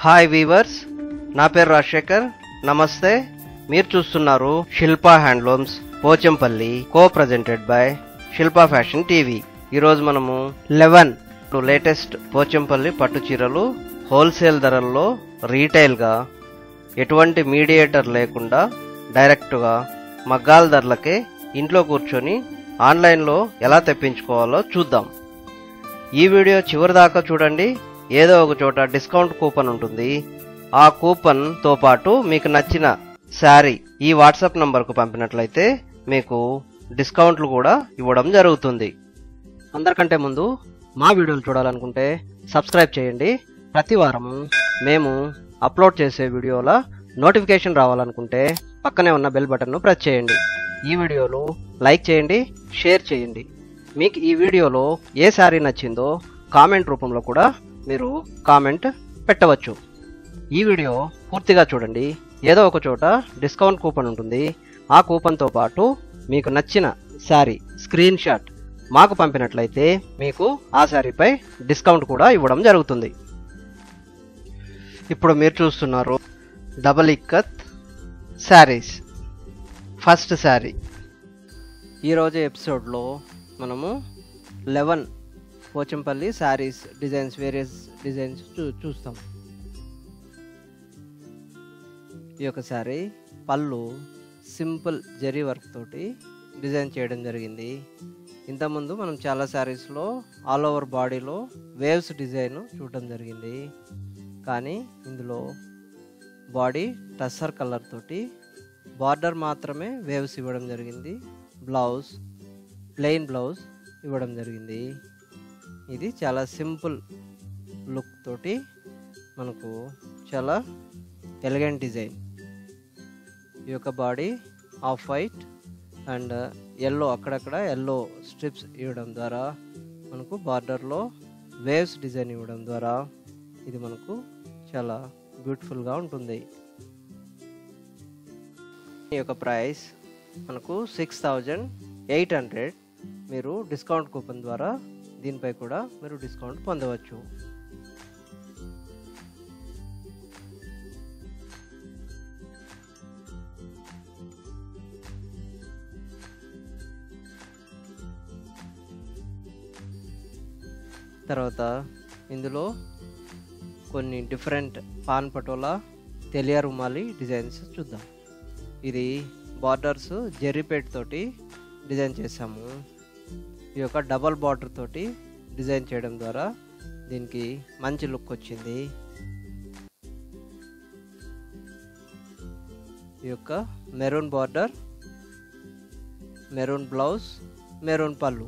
hi weavers నా పేరు రాజశేఖర్ నమస్తే మీరు చూస్తున్నారు Shilpa handlooms Pochampally co presented by Shilpa fashion TV ఈరోజు మనము లెవెన్ లేటెస్ట్ పోచంపల్లి పట్టు చీరలు హోల్సేల్ ధరల్లో రీటైల్గా ఎటువంటి మీడియేటర్ లేకుండా డైరెక్ట్గా మగ్గాల ధరలకే ఇంట్లో కూర్చొని ఆన్లైన్లో ఎలా తెప్పించుకోవాలో చూద్దాం ఈ వీడియో చివరి దాకా చూడండి ఏదో ఒక చోట డిస్కౌంట్ కూపన్ ఉంటుంది ఆ కూపన్ తో పాటు మీకు నచ్చిన శారీ ఈ వాట్సాప్ నంబర్కు పంపినట్లయితే మీకు డిస్కౌంట్లు కూడా ఇవ్వడం జరుగుతుంది అందరికంటే ముందు మా వీడియోలు చూడాలనుకుంటే సబ్స్క్రైబ్ చేయండి ప్రతి వారము మేము అప్లోడ్ చేసే వీడియోల నోటిఫికేషన్ రావాలనుకుంటే పక్కనే ఉన్న బెల్ బటన్ను ప్రెస్ చేయండి ఈ వీడియోలు లైక్ చేయండి షేర్ చేయండి మీకు ఈ వీడియోలో ఏ శారీ నచ్చిందో కామెంట్ రూపంలో కూడా మీరు కామెంట్ పెట్టవచ్చు ఈ వీడియో పూర్తిగా చూడండి ఏదో ఒక చోట డిస్కౌంట్ కూపన్ ఉంటుంది ఆ కూపన్తో పాటు మీకు నచ్చిన శారీ స్క్రీన్ షాట్ మాకు పంపినట్లయితే మీకు ఆ శారీపై డిస్కౌంట్ కూడా ఇవ్వడం జరుగుతుంది ఇప్పుడు మీరు చూస్తున్నారు డబల్ ఇక్కత్ శారీస్ ఫస్ట్ శారీ ఈరోజు ఎపిసోడ్లో మనము eleven Pochampally saris designs various designs చూ చూస్తాం ఈ యొక్క శారీ పళ్ళు సింపుల్ జరీ వర్క్ తోటి డిజైన్ చేయడం జరిగింది ఇంతకుముందు మనం చాలా శారీస్లో ఆల్ ఓవర్ బాడీలో వేవ్స్ డిజైన్ చూడడం జరిగింది కానీ ఇందులో బాడీ టస్సర్ కలర్ తోటి బార్డర్ మాత్రమే వేవ్స్ ఇవ్వడం జరిగింది బ్లౌజ్ ప్లెయిన్ బ్లౌజ్ ఇవ్వడం జరిగింది ఇది చాలా సింపుల్ లుక్ తోటి మనకు చాలా ఎలిగెంట్ డిజైన్ ఈ యొక్క body off white and yellow అక్కడక్కడ ఎల్లో స్ట్రిప్స్ ఇవ్వడం ద్వారా మనకు బార్డర్లో వేవ్స్ డిజైన్ ఇవ్వడం ద్వారా ఇది మనకు చాలా బ్యూటిఫుల్గా ఉంటుంది ఈ యొక్క ప్రైస్ మనకు సిక్స్ థౌజండ్ ఎయిట్ హండ్రెడ్ మీరు డిస్కౌంట్ కూపన్ ద్వారా దీనిపై కూడా మీరు డిస్కౌంట్ పొందవచ్చు తర్వాత ఇందులో కొన్ని డిఫరెంట్ పాన్ పటోలా తెలియ రుమాలి డిజైన్స్ చూద్దాం ఇది బార్డర్స్ జెర్రీపేట్ తోటి డిజైన్ చేసాము ఈ యొక్క డబల్ బార్డర్ తోటి డిజైన్ చేయడం ద్వారా దీనికి మంచి లుక్ వచ్చింది ఈ యొక్క maroon border maroon blouse maroon pallu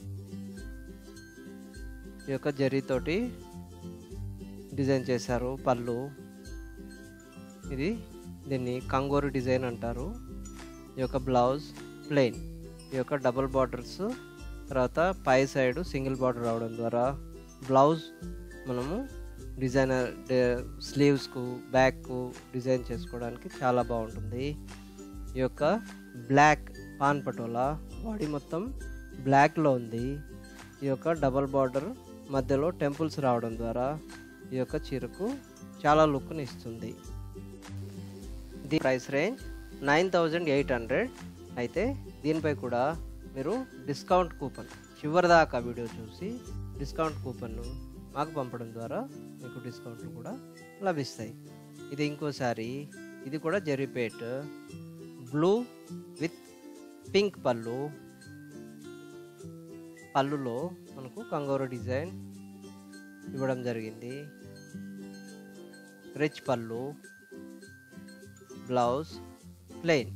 ఈ యొక్క జరీతోటి డిజైన్ చేశారు పళ్ళు ఇది దీన్ని కంగోరు డిజైన్ అంటారు ఈ యొక్క బ్లౌజ్ ప్లెయిన్ ఈ యొక్క డబుల్ బార్డర్స్ తర్వాత పై సైడ్ సింగిల్ బార్డర్ రావడం ద్వారా బ్లౌజ్ మనము డిజైనర్ స్లీవ్స్కు బ్యాక్కు డిజైన్ చేసుకోవడానికి చాలా బాగుంటుంది ఈ యొక్క బ్లాక్ పాన్ పటోలా బాడీ మొత్తం బ్లాక్లో ఉంది ఈ యొక్క డబల్ బార్డర్ మధ్యలో టెంపుల్స్ రావడం ద్వారా ఈ యొక్క చీరకు చాలా లుక్ని ఇస్తుంది దీని price range nine thousand eight hundred అయితే దీనిపై కూడా మీరు డిస్కౌంట్ కూపన్ చివరిదాకా వీడియో చూసి డిస్కౌంట్ కూపన్ను మాకు పంపడం ద్వారా మీకు డిస్కౌంట్లు కూడా లభిస్తాయి ఇది ఇంకోసారి ఇది కూడా జెరీపేట్ బ్లూ విత్ పింక్ పళ్ళు పళ్ళులో మనకు కంగోరు డిజైన్ ఇవ్వడం జరిగింది రిచ్ పళ్ళు బ్లౌజ్ ప్లెయిన్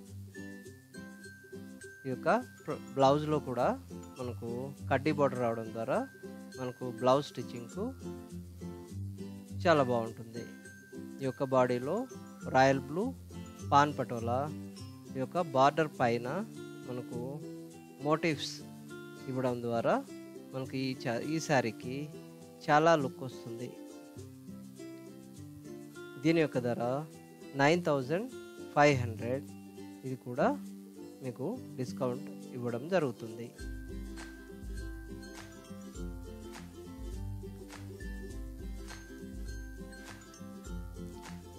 ఈ యొక్క బ్లౌజ్లో కూడా మనకు కడ్డీ బార్డర్ రావడం ద్వారా మనకు బ్లౌజ్ స్టిచ్చింగ్కు చాలా బాగుంటుంది ఈ యొక్క బాడీలో రాయల్ బ్లూ పాన్ పటోలా ఈ యొక్క బార్డర్ పైన మనకు మోటివ్స్ ఇవ్వడం ద్వారా మనకు ఈ చా ఈ శారీకి చాలా లుక్ వస్తుంది దీని యొక్క ధర నైన్ థౌజండ్ ఫైవ్ హండ్రెడ్ ఇది కూడా మీకు డిస్కౌంట్ ఇవ్వడం జరుగుతుంది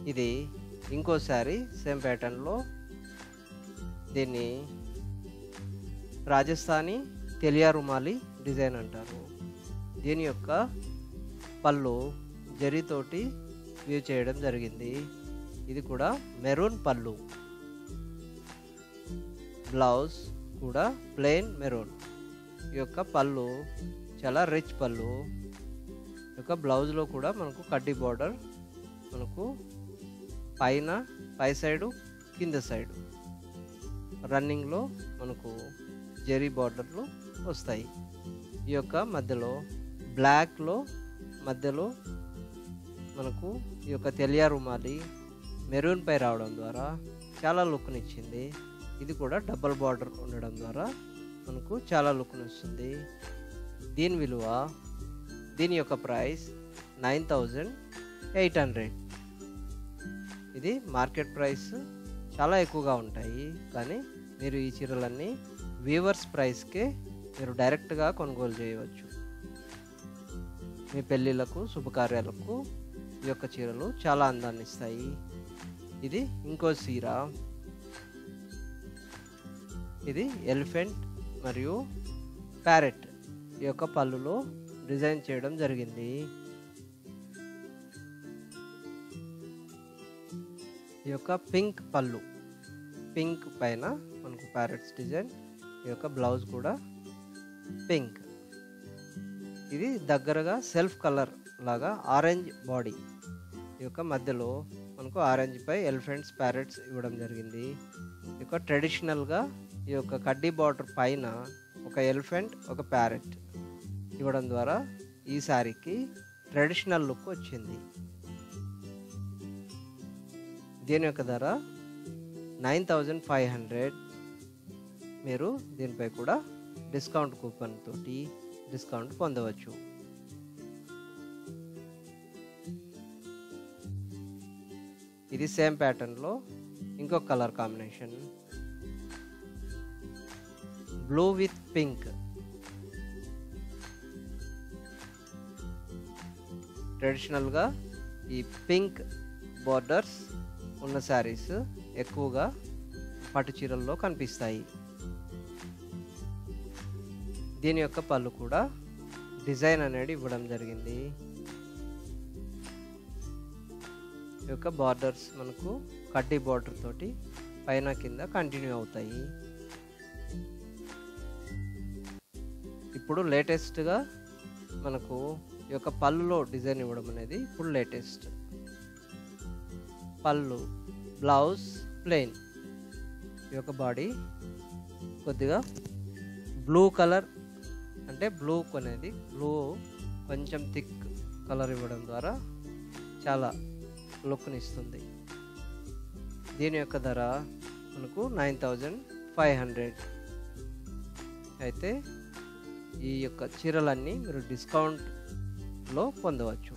ఇది ఇంకో శారీ సేమ్ ప్యాటర్న్లో దీన్ని రాజస్థానీ తెలియా రుమాలి డిజైన్ అంటారు దీని యొక్క పళ్ళు జరీతోటి వ్యూ చేయడం జరిగింది ఇది కూడా మెరూన్ పళ్ళు బ్లౌజ్ కూడా ప్లెయిన్ మెరూన్ ఈ యొక్క పళ్ళు చాలా రిచ్ పళ్ళు ఈ యొక్క బ్లౌజ్లో కూడా మనకు కడ్డీ బార్డర్ మనకు పైన పై సైడు కింద సైడు రన్నింగ్లో మనకు జెరీ బార్డర్లు వస్తాయి ఈ యొక్క మధ్యలో బ్లాక్లో మధ్యలో మనకు ఈ యొక్క తెలియా రుమాలి మెరూన్ పై రావడం ద్వారా చాలా లుక్ని ఇచ్చింది ఇది కూడా డబల్ బార్డర్ ఉండడం ద్వారా మనకు చాలా లుక్ని వస్తుంది దీని విలువ దీని యొక్క price nine thousand eight hundred ఇది మార్కెట్ ప్రైస్ చాలా ఎక్కువగా ఉంటాయి కానీ మీరు ఈ చీరలన్నీ వీవర్స్ ప్రైస్కే మీరు డైరెక్ట్గా కొనుగోలు చేయవచ్చు మీ పెళ్ళిళ్ళకు శుభకార్యాలకు ఈ యొక్క చీరలు చాలా అందాన్ని ఇస్తాయి ఇది ఇంకో చీర ఇది ఎలిఫెంట్ మరియు ప్యారెట్ ఈ యొక్క పళ్ళులో డిజైన్ చేయడం జరిగింది ఈ యొక్క పింక్ పళ్ళు పింక్ పైన మనకు ప్యారెట్స్ డిజైన్ ఈ యొక్క బ్లౌజ్ కూడా పింక్ ఇది దగ్గరగా సెల్ఫ్ కలర్ లాగా ఆరెంజ్ బాడీ ఈ యొక్క మధ్యలో మనకు ఆరెంజ్ పై ఎలిఫెంట్స్ ప్యారెట్స్ ఇవ్వడం జరిగింది ఈ యొక్క ట్రెడిషనల్గా ఈ యొక్క కడ్డీ బార్డర్ పైన ఒక ఎలిఫెంట్ ఒక ప్యారెట్ ఇవ్వడం ద్వారా ఈ శారీకి ట్రెడిషనల్ లుక్ వచ్చింది దీని యొక్క ధర నైన్ థౌజండ్ ఫైవ్ హండ్రెడ్ మీరు దీనిపై కూడా డిస్కౌంట్ కూపన్ తోటి డిస్కౌంట్ పొందవచ్చు ఇది సేమ్ ప్యాటర్న్లో ఇంకొక colour combination blue with pink ట్రెడిషనల్గా ఈ పింక్ బార్డర్స్ ఉన్న శారీస్ ఎక్కువగా పట్టు చీరల్లో కనిపిస్తాయి దీని యొక్క పళ్ళు కూడా డిజైన్ అనేది ఇవ్వడం జరిగింది ఈ యొక్క బార్డర్స్ మనకు కడ్డీ బార్డర్ తోటి పైన కింద కంటిన్యూ అవుతాయి ఇప్పుడు లేటెస్ట్గా మనకు ఈ యొక్క పళ్ళులో డిజైన్ ఇవ్వడం అనేది ఇప్పుడు లేటెస్ట్ పళ్ళు బ్లౌజ్ ప్లెయిన్ ఈ యొక్క బాడీ కొద్దిగా బ్లూ కలర్ అంటే బ్లూ అనేది బ్లూ కొంచెం థిక్ కలర్ ఇవ్వడం ద్వారా చాలా లుక్ని ఇస్తుంది దీని యొక్క ధర మనకు నైన్ థౌజండ్ ఫైవ్ హండ్రెడ్ అయితే ఈ యొక్క చీరలన్నీ మీరు డిస్కౌంట్లో పొందవచ్చు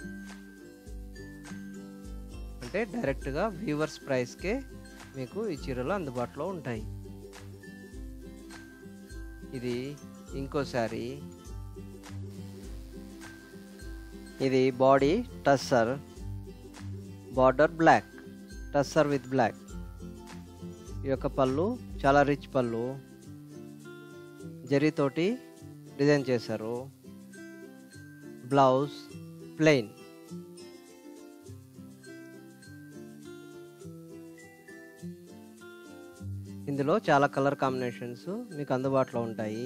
అంటే డైరెక్ట్గా వ్యూవర్స్ ప్రైస్కే మీకు ఈ చీరలు అందుబాటులో ఉంటాయి ఇది ఇంకో శారీ ఇది body tussar border black tussar with black ఈ యొక్క పళ్ళు చాలా రిచ్ పళ్ళు జరీతోటి డిజైన్ చేశారు బ్లౌజ్ ప్లెయిన్ ఇందులో చాలా కలర్ కాంబినేషన్స్ మీకు అందుబాటులో ఉంటాయి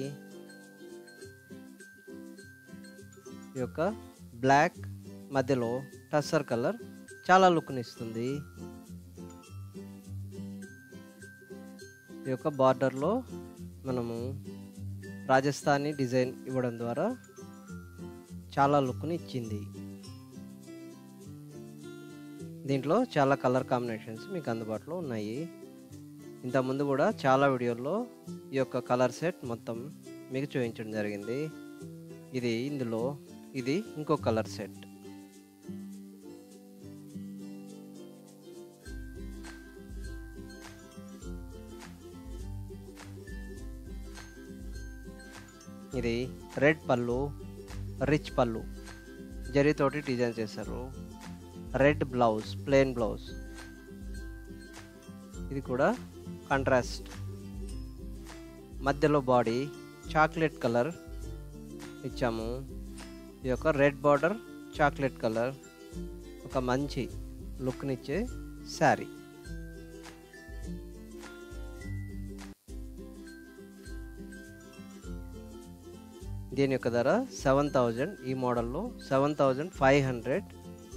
ఈ యొక్క బ్లాక్ మధ్యలో టస్సర్ కలర్ చాలా లుక్ని ఇస్తుంది ఈ యొక్క బార్డర్లో మనము రాజస్థానీ డిజైన్ ఇవ్వడం ద్వారా చాలా లుక్ని ఇచ్చింది దీంట్లో చాలా కలర్ కాంబినేషన్స్ మీకు అందుబాటులో ఉన్నాయి ఇంతకుముందు కూడా చాలా వీడియోల్లో ఈ యొక్క కలర్ సెట్ మొత్తం మీకు చూపించడం జరిగింది ఇది ఇందులో ఇది ఇంకో కలర్ సెట్ ఇది రెడ్ పళ్ళు రిచ్ పళ్ళు జరీతోటి డిజైన్ చేశారు రెడ్ బ్లౌజ్ ప్లెయిన్ బ్లౌజ్ ఇది కూడా కాంట్రాస్ట్ మధ్యలో బాడీ చాక్లెట్ కలర్ ఇచ్చాము ఈ యొక్క రెడ్ బార్డర్ చాక్లెట్ కలర్ ఒక మంచి లుక్నిచ్చే శారీ దీని యొక్క ధర సెవెన్ థౌజండ్ ఈ మోడల్లో సెవెన్ థౌజండ్ ఫైవ్ హండ్రెడ్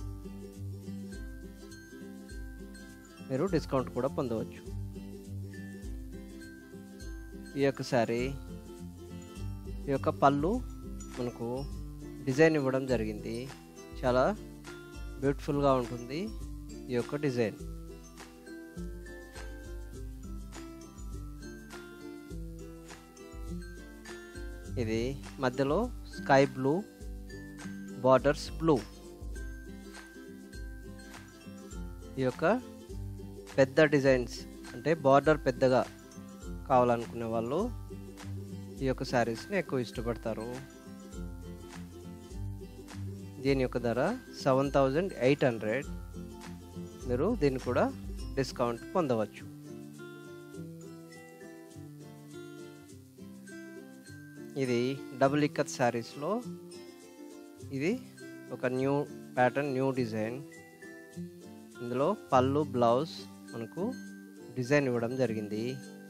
మీరు డిస్కౌంట్ కూడా పొందవచ్చు ఈ యొక్క శారీ ఈ యొక్క పళ్ళు మనకు డిజైన్ ఇవ్వడం జరిగింది చాలా బ్యూటిఫుల్గా ఉంటుంది ఈ యొక్క డిజైన్ ఇది మధ్యలో స్కై బ్లూ బార్డర్స్ బ్లూ ఈ యొక్క పెద్ద డిజైన్స్ అంటే బార్డర్ పెద్దగా కావాలనుకునే వాళ్ళు ఈ యొక్క శారీస్ని ఎక్కువ ఇష్టపడతారు దీని యొక్క ధర సెవెన్ థౌజండ్ ఎయిట్ హండ్రెడ్ మీరు దీన్ని కూడా డిస్కౌంట్ పొందవచ్చు ఇది డబుల్ ఇక్కత్ శారీస్లో ఇది ఒక న్యూ ప్యాటర్న్ న్యూ డిజైన్ ఇందులో పళ్ళు బ్లౌజ్ మనకు డిజైన్ ఇవ్వడం జరిగింది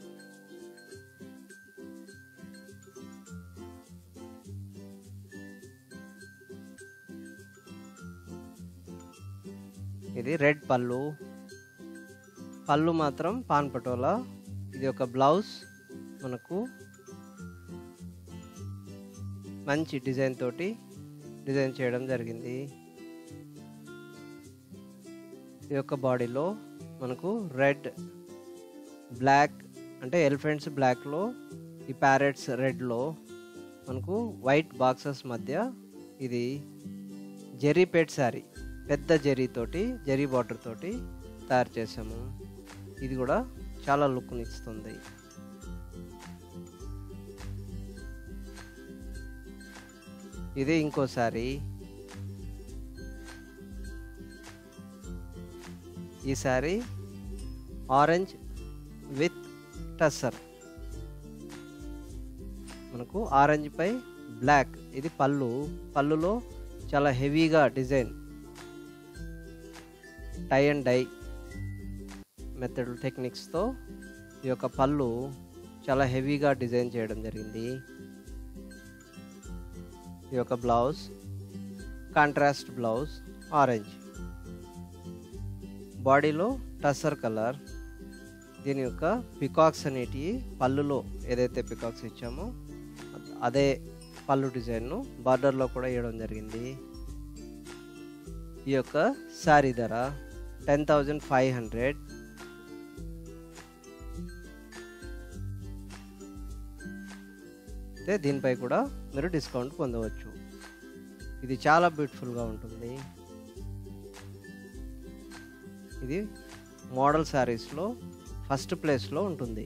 ఇది రెడ్ పళ్ళు పళ్ళు మాత్రం పాన్ పటోలా ఇది ఒక బ్లౌజ్ మనకు మంచి డిజైన్ తోటి డిజైన్ చేయడం జరిగింది ఈ యొక్క బాడీలో మనకు రెడ్ బ్లాక్ అంటే ఎలిఫెంట్స్ బ్లాక్లో ఈ ప్యారెట్స్ రెడ్లో మనకు వైట్ బాక్సెస్ మధ్య ఇది జెరీ పెట్ శారీ పెద్ద జెరీ తోటి జెరీ బార్డర్ తోటి తయారు చేసాము ఇది కూడా చాలా లుక్ని ఇస్తుంది ఇది ఇంకో శారీ ఈ శారీ ఆరెంజ్ విత్ టస్సర్ మనకు ఆరెంజ్ పై బ్లాక్ ఇది పళ్ళు పళ్ళులో చాలా హెవీగా design tie and dye method టెక్నిక్స్తో ఈ యొక్క పళ్ళు చాలా హెవీగా డిజైన్ చేయడం జరిగింది ఈ యొక్క బ్లౌజ్ కాంట్రాస్ట్ బ్లౌజ్ ఆరెంజ్ బాడీలో టసర్ కలర్ దీని యొక్క పికాక్స్ అనేటివి పళ్ళులో ఏదైతే పికాక్స్ ఇచ్చామో అదే పళ్ళు డిజైన్ను బార్డర్లో కూడా వేయడం జరిగింది ఈ యొక్క శారీ ధర టెన్ థౌజండ్ ఫైవ్ హండ్రెడ్ అయితే దీనిపై కూడా మీరు డిస్కౌంట్ పొందవచ్చు ఇది చాలా బ్యూటిఫుల్గా ఉంటుంది ఇది మోడల్ శారీస్లో ఫస్ట్ ప్లేస్లో ఉంటుంది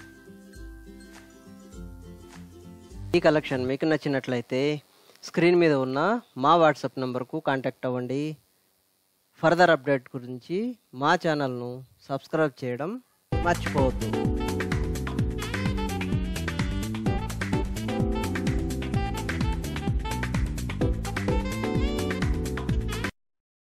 ఈ కలెక్షన్ మీకు నచ్చినట్లయితే స్క్రీన్ మీద ఉన్న మా వాట్సాప్ నంబర్కు కాంటాక్ట్ అవ్వండి ఫర్దర్ అప్డేట్ గురించి మా ఛానల్ను సబ్స్క్రైబ్ చేయడం మర్చిపోవద్దు